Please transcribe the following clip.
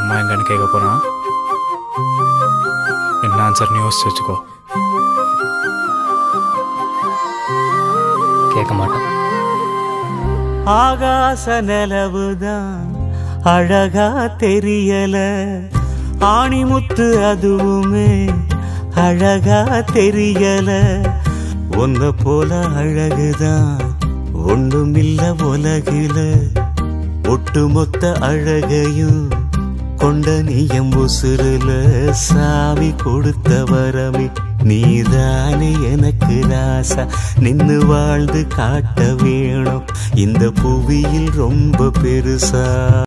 அம்மா எங்கன்னு கேட்க போறான் என்ன ஆன்சர்னு யோசிச்சு வச்சுக்கோ கேட்க மாட்டேன் ஆகாச நிலவுதான் அழகா தெரியல ஆணிமுத்து அதுவுமே அழகா தெரியல ஒன்ன போல அழகுதான் ஒண்ணுமில்ல உலகில ஒட்டுமொத்த அழகையும் கொண்ட நீயம் உசுருல சாவி கொடுத்த வரமே நீதானே எனக்கு ராசா நின்னு வாழ்ந்து காட்ட வேணும் இந்த புவியில் ரொம்ப பெருசா